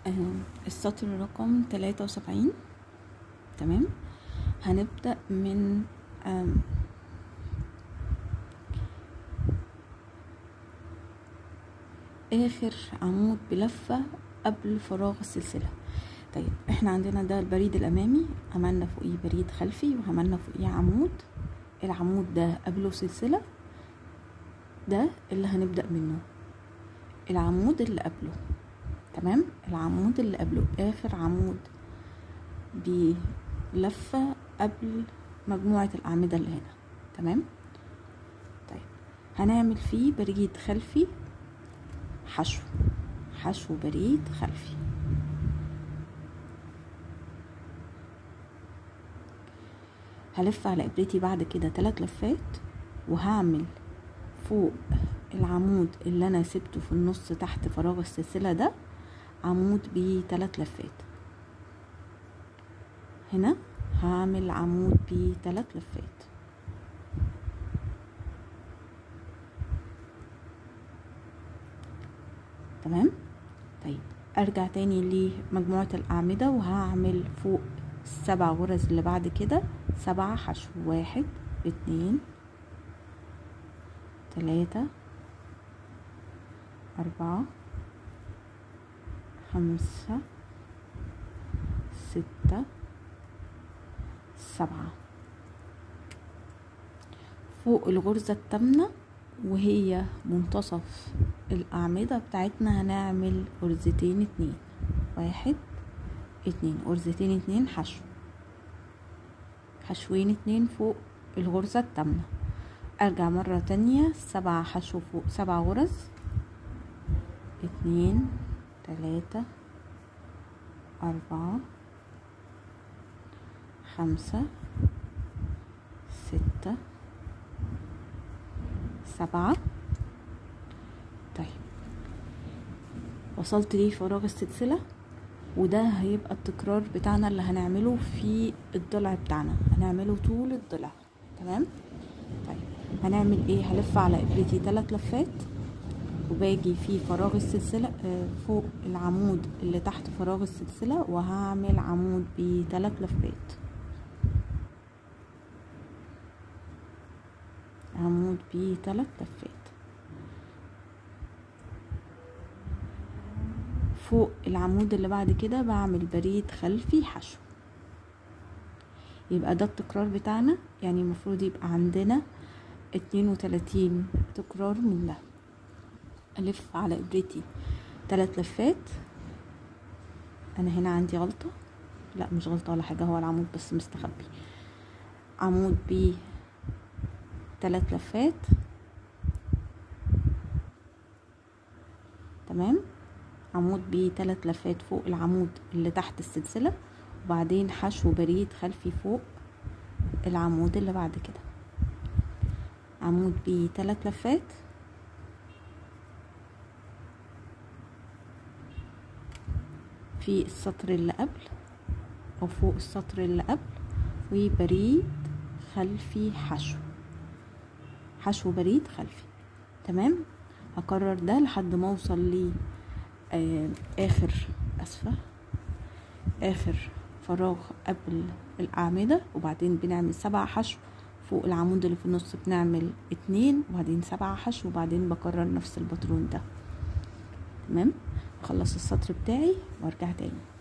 آه، السطر رقم تلاتة وسبعين تمام هنبدأ من آم، آخر عمود بلفة قبل فراغ السلسلة طيب احنا عندنا ده البريد الأمامي عملنا فوقيه بريد خلفي وعملنا فوقيه عمود العمود ده قبله سلسلة ده اللي هنبدأ منه العمود اللي قبله تمام العمود اللي قبله آخر عمود بلفة قبل مجموعة الأعمدة اللي هنا تمام طيب هنعمل فيه بريد خلفي حشو حشو بريد خلفي هلف على ابرتي بعد كده تلات لفات وهعمل فوق العمود اللي انا سبته في النص تحت فراغ السلسلة ده عمود بتلات لفات هنا هعمل عمود بتلات لفات تمام طيب ارجع تاني لمجموعة الاعمدة وهعمل فوق السبع غرز اللي بعد كده سبعة حشو واحد اتنين تلاتة أربعة خمسة ستة سبعة فوق الغرزة التامنة وهي منتصف الأعمدة بتاعتنا هنعمل غرزتين اتنين واحد اتنين غرزتين اتنين حشو حشوين اتنين فوق الغرزة التامنة ارجع مرة تانية سبعة حشو فوق سبع غرز اتنين تلاتة أربعة خمسة ستة سبعة طيب وصلت ليه فراغ السلسلة وده هيبقى التكرار بتاعنا اللي هنعمله في الضلع بتاعنا هنعمله طول الضلع تمام طيب هنعمل ايه هلف على ابرتي ثلاث لفات وباجي في فراغ السلسلة آه، فوق العمود اللي تحت فراغ السلسلة وهعمل عمود بثلاث لفات عمود بثلاث لفات فوق العمود اللي بعد كده بعمل بريد خلفي حشو يبقى ده التكرار بتاعنا يعني المفروض يبقى عندنا اتنين وتلاتين تكرار من ده ألف على إبرتي تلات لفات أنا هنا عندي غلطة لا مش غلطة ولا حاجة هو العمود بس مستخبي عمود ب تلات لفات تمام عمود بثلاث لفات فوق العمود اللي تحت السلسلة وبعدين حشو بريد خلفي فوق العمود اللي بعد كده عمود بثلاث لفات في السطر اللي قبل او فوق السطر اللي قبل وبريد خلفي حشو حشو بريد خلفي تمام هكرر ده لحد ما اوصل ل آه اخر اسفه اخر فراغ قبل الاعمده وبعدين بنعمل سبع حشو فوق العمود اللي في النص بنعمل اتنين وبعدين سبع حشو وبعدين بكرر نفس الباترون ده تمام اخلص السطر بتاعي وارجع تاني